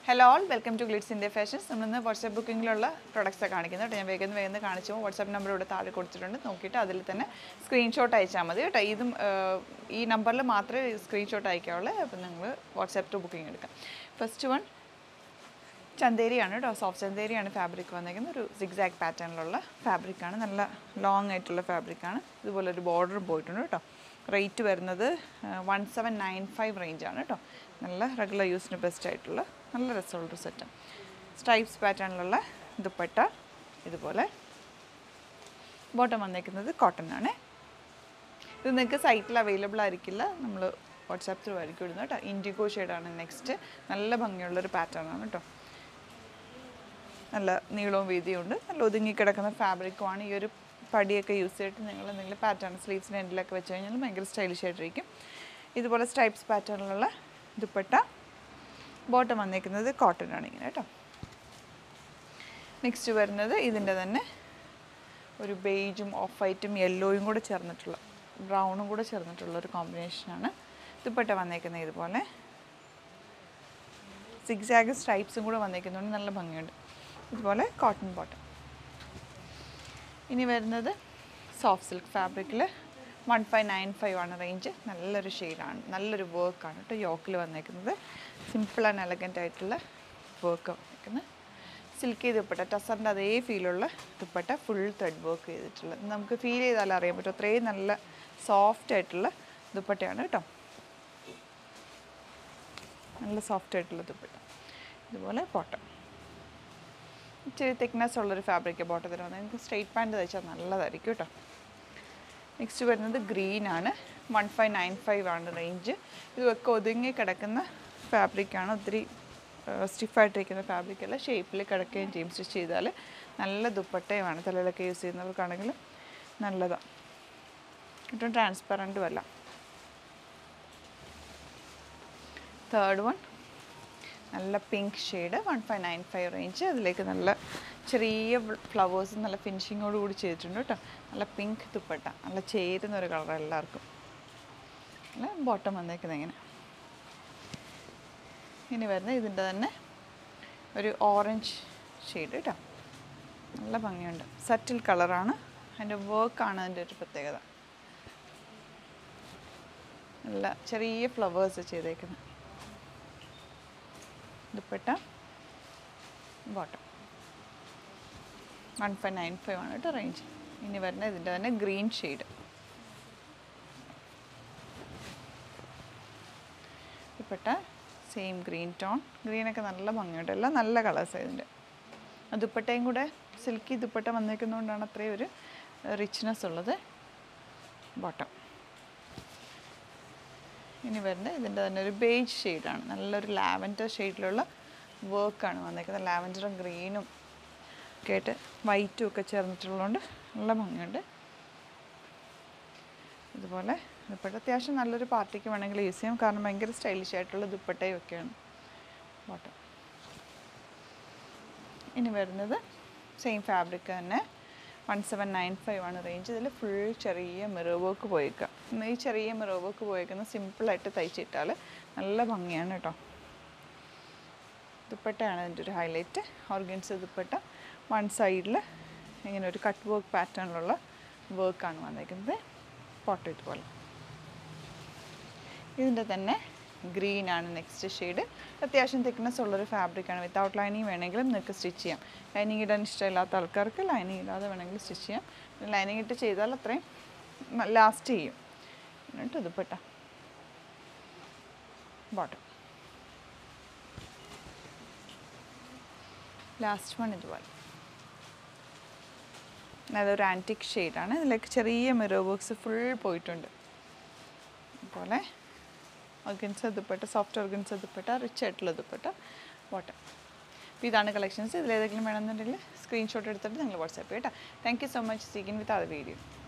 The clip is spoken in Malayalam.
hello all welcome to Glitz India Fashions നമ്മളിന്ന് വാട്സാപ്പ് ബുക്കിങ്ങിലുള്ള പ്രൊഡക്ട്സ് കാണിക്കുന്നത് കേട്ടോ ഞാൻ വേഗം വേഗം കാണിച്ചു വാട്സാപ്പ് നമ്പർ ഇവിടെ താഴെ കൊടുത്തിട്ടുണ്ട് നോക്കിയിട്ട് അതിൽ തന്നെ സ്ക്രീൻഷോട്ട് അയച്ചാൽ മതി കേട്ടോ ഇതും ആ, ഈ നമ്പറിൽ മാത്രമേ സ്ക്രീൻഷോട്ട് അയക്കാവുള്ളൂ അപ്പോൾ നിങ്ങൾ വാട്സാപ്പ് ടു ബുക്കിംഗ് എടുക്കാം ഫസ്റ്റ് വൺ ചന്തേരിയാണ് കേട്ടോ സോഫ്റ്റ് ചന്തേരിയാണ് ഫാബ്രിക് വന്നേക്കുന്നത് ഒരു സിക്സാക്ട് പാറ്റേണിലുള്ള ഫാബ്രിക്കാണ് നല്ല ലോങ് ആയിട്ടുള്ള ഫാബ്രിക്കാണ് ഇതുപോലെ ഒരു ബോർഡർ പോയിട്ടുണ്ട് കേട്ടോ റേറ്റ് വരുന്നത് വൺ സെവൻ നയൻ ഫൈവ് റേഞ്ചാണ് കേട്ടോ നല്ല റെഗുലർ യൂസിന് ബെസ്റ്റ് ആയിട്ടുള്ള നല്ല രസമുള്ളൊരു സെറ്റ് സ്ട്രൈപ്സ് പാറ്റേണിലുള്ള ദുപ്പട്ട ഇതുപോലെ ബോട്ടം വന്നേക്കുന്നത് കോട്ടൺ ആണ് ഇത് നിങ്ങൾക്ക് സൈറ്റിൽ അവൈലബിൾ ആയിരിക്കില്ല നമ്മൾ വാട്സാപ്പ് ത്രൂ ആയിരിക്കും ഇടുന്നത് കേട്ടോ ഇൻഡിഗോ ഷെയ്ഡാണ് നെക്സ്റ്റ് നല്ല ഭംഗിയുള്ളൊരു പാറ്റേൺ ആണ് കേട്ടോ നല്ല നീളവും വീതിയും ഉണ്ട് നല്ല ഒതുങ്ങി കിടക്കുന്ന ഫാബ്രിക്കുമാണ് ഈ ഒരു പടിയൊക്കെ യൂസ് ചെയ്തിട്ട് നിങ്ങൾ എന്തെങ്കിലും പാറ്റേൺ സ്ലീവ്സിന് എൻഡിലൊക്കെ വെച്ച് കഴിഞ്ഞാൽ ഭയങ്കര സ്റ്റൈലിഷ് ആയിട്ടിരിക്കും ഇതുപോലെ സ്ട്രൈപ്സ് പാറ്റേണിലുള്ള ദുപ്പട്ട ബോട്ടം വന്നേക്കുന്നത് കോട്ടൺ ആണ് ഇങ്ങനെ കേട്ടോ നെക്സ്റ്റ് വരുന്നത് ഇതിൻ്റെ തന്നെ ഒരു ബേജും ഓഫ് വൈറ്റും യെല്ലോയും കൂടെ ചേർന്നിട്ടുള്ള ബ്രൗണും കൂടെ ചേർന്നിട്ടുള്ള ഒരു കോമ്പിനേഷനാണ് ദുപ്പട്ട വന്നേക്കുന്നത് ഇതുപോലെ സിക്സാഗ് സ്ട്രൈപ്സും കൂടെ വന്നേക്കുന്നതുകൊണ്ട് നല്ല ഭംഗിയുണ്ട് ഇതുപോലെ കോട്ടൺ ബോട്ടം ഇനി വരുന്നത് സോഫ്റ്റ് സിൽക്ക് ഫാബ്രിക്കിൽ വൺ ഫൈവ് നയൻ ഫൈവ് ആണ് റേഞ്ച് നല്ലൊരു ഷെയ്ഡാണ് നല്ലൊരു വർക്കാണ് കേട്ടോ യോക്കിൽ വന്നേക്കുന്നത് സിമ്പിൾ ആൻഡ് എലഗൻ്റ് ആയിട്ടുള്ള വർക്ക് വന്നേക്കുന്നത് സിൽക്ക് ദുപ്പട്ട ടസറിൻ്റെ അതേ ഫീലുള്ള ദുപ്പട്ട ഫുൾ ത്രെഡ് വർക്ക് ചെയ്തിട്ടുള്ളത് നമുക്ക് ഫീൽ ചെയ്താൽ അറിയാൻ പറ്റും അത്രയും നല്ല സോഫ്റ്റ് ആയിട്ടുള്ള ദുപ്പട്ടയാണ് കേട്ടോ നല്ല സോഫ്റ്റ് ആയിട്ടുള്ള ദുപ്പട്ട ഇതുപോലെ ബോട്ടം ഇച്ചിരി തിക്നെസ് ഉള്ളൊരു ഫാബ്രിക് ബോട്ടത്തിന് വന്നത് നിങ്ങൾക്ക് സ്ട്രെയിറ്റ് പാൻറ്റ് തയ്ച്ചാൽ നല്ലതായിരിക്കും കേട്ടോ നെക്സ്റ്റ് വരുന്നത് ഗ്രീൻ ആണ് വൺ ഫൈവ് നയൻ ഫൈവ് ആണ് റേഞ്ച് ഇതൊക്കെ ഒതുങ്ങി കിടക്കുന്ന ഫാബ്രിക്കാണ് ഒത്തിരി സ്റ്റിഫായിട്ടിരിക്കുന്ന ഫാബ്രിക് അല്ല ഷേപ്പിൽ കിടക്കുകയും ചെയ്യും സ്റ്റിച്ച് ചെയ്താൽ നല്ല ദുപ്പട്ടയുമാണ് തലയിലൊക്കെ യൂസ് ചെയ്യുന്നവർക്കാണെങ്കിൽ നല്ലതാണ് ഒട്ടും ട്രാൻസ്പെറൻറ്റും അല്ല തേർഡ് വൺ നല്ല pink shade one five nine five range അതിലേക്ക് നല്ല ചെറിയ ഫ്ലവേഴ്സ് നല്ല ഫിനിഷിങ്ങോട് കൂടി ചെയ്തിട്ടുണ്ട് കേട്ടോ നല്ല പിങ്ക് ദുപ്പട്ട നല്ല ചേരുന്ന ഒരു കളർ എല്ലാവർക്കും നല്ല ബോട്ടം വന്നേക്കുന്നത് ഇങ്ങനെ ഇനി വരുന്ന ഇതിൻ്റെ തന്നെ ഒരു ഓറഞ്ച് ഷെയ്ഡ് കേട്ടോ നല്ല ഭംഗിയുണ്ട് സറ്റിൽ കളറാണ് അതിൻ്റെ വർക്കാണ് അതിൻ്റെ ഒരു പ്രത്യേകത നല്ല ചെറിയ ഫ്ലവേഴ്സ് ചെയ്തേക്കുന്നത് dupatta bottom one five nine five ആണ് കേട്ടോ റേഞ്ച് ഇനി വരുന്ന ഇതിൻ്റെ തന്നെ green shade dupatta same green tone ഗ്രീനൊക്കെ നല്ല ഭംഗിയുണ്ട് എല്ലാം നല്ല കളേഴ്സ് ഇതിൻ്റെ ആ ദുപ്പട്ടയും കൂടെ സിൽക്കി ദുപ്പട്ട വന്നേക്കുന്നതുകൊണ്ടാണ് അത്രയും ഒരു റിച്ച്നെസ് ഉള്ളത് ബോട്ടം ഇനി വരുന്നത് ഇതിൻ്റെ തന്നെ ഒരു ബേജ് ഷെയ്ഡാണ് നല്ലൊരു ലാവൻഡർ ഷെയ്ഡിലുള്ള വർക്കാണ് വന്നേക്കുന്നത് ലാവൻഡറും ഗ്രീനും ഒക്കെ ആയിട്ട് വൈറ്റും ഒക്കെ ചേർന്നിട്ടുള്ളതുകൊണ്ട് നല്ല ഭംഗിയുണ്ട് ഇതുപോലെ ദുപ്പട്ട അത്യാവശ്യം നല്ലൊരു പാർട്ടിക്ക് വേണമെങ്കിൽ യൂസ് ചെയ്യാം കാരണം ഭയങ്കര സ്റ്റൈലിഷ് ആയിട്ടുള്ള ദുപ്പട്ടയും ഒക്കെയാണ് ബോട്ടം ഇനി വരുന്നത് സെയിം ഫാബ്രിക് തന്നെ വൺ സെവൻ നയൻ ഫൈവ് ആണ് റേഞ്ച് ഇതിൽ ഫുൾ ചെറിയ മിറർ വർക്ക് പോയേക്കുക ഈ ചെറിയ മിറർ വർക്ക് പോയേക്കുന്ന സിമ്പിളായിട്ട് തയ്ച്ചിട്ടാൽ നല്ല ഭംഗിയാണ് കേട്ടോ ദുപ്പട്ടയാണ് അതിൻ്റെ ഒരു ഹൈലൈറ്റ് ഓർഗൻസ് ദുപ്പട്ട വൺ സൈഡിൽ ഇങ്ങനെ ഒരു കട്ട് വർക്ക് പാറ്റേണിലുള്ള വർക്കാണ് വന്നേക്കുന്നത് പോട്ടറ്റ് പോലെ ഇതിൻ്റെ തന്നെ ഗ്രീൻ ആണ് നെക്സ്റ്റ് ഷെയ്ഡ് അത്യാവശ്യം തിക്നെസ് ഉള്ളൊരു ഫാബ്രിക്കാണ് വിത്തൗട്ട് ലൈനിങ് വേണമെങ്കിലും നിങ്ങൾക്ക് സ്റ്റിച്ച് ചെയ്യാം ലൈനിങ് ഇടാൻ ഇഷ്ടമില്ലാത്ത ആൾക്കാർക്ക് ലൈനിങ് ഇടാതെ വേണമെങ്കിൽ സ്റ്റിച്ച് ചെയ്യാം ലൈനിങ് ഇട്ട് ചെയ്താൽ അത്രയും ലാസ്റ്റ് ചെയ്യും എന്നിട്ട് ദുപ്പട്ട ബോട്ടം ലാസ്റ്റ് വൺ ഇതുപോലെ അതൊരു ആൻറ്റിക് ഷെയ്ഡാണ് ഇതിലേക്ക് ചെറിയ മിറർ വർക്ക്സ് ഫുൾ പോയിട്ടുണ്ട് അതുപോലെ organza dupatta soft organza dupatta rich ആയിട്ടുള്ള ദുപ്പട്ട ബോട്ടം അപ്പോൾ ഇതാണ് കളക്ഷൻസ് ഇതിലേതെങ്കിലും വേണമെന്നുണ്ടെങ്കിൽ സ്ക്രീൻഷോട്ട് എടുത്തിട്ട് നിങ്ങൾ വാട്സാപ്പ് ചെയ്യട്ടോ thank you so much sequin with അത് വീഡിയോ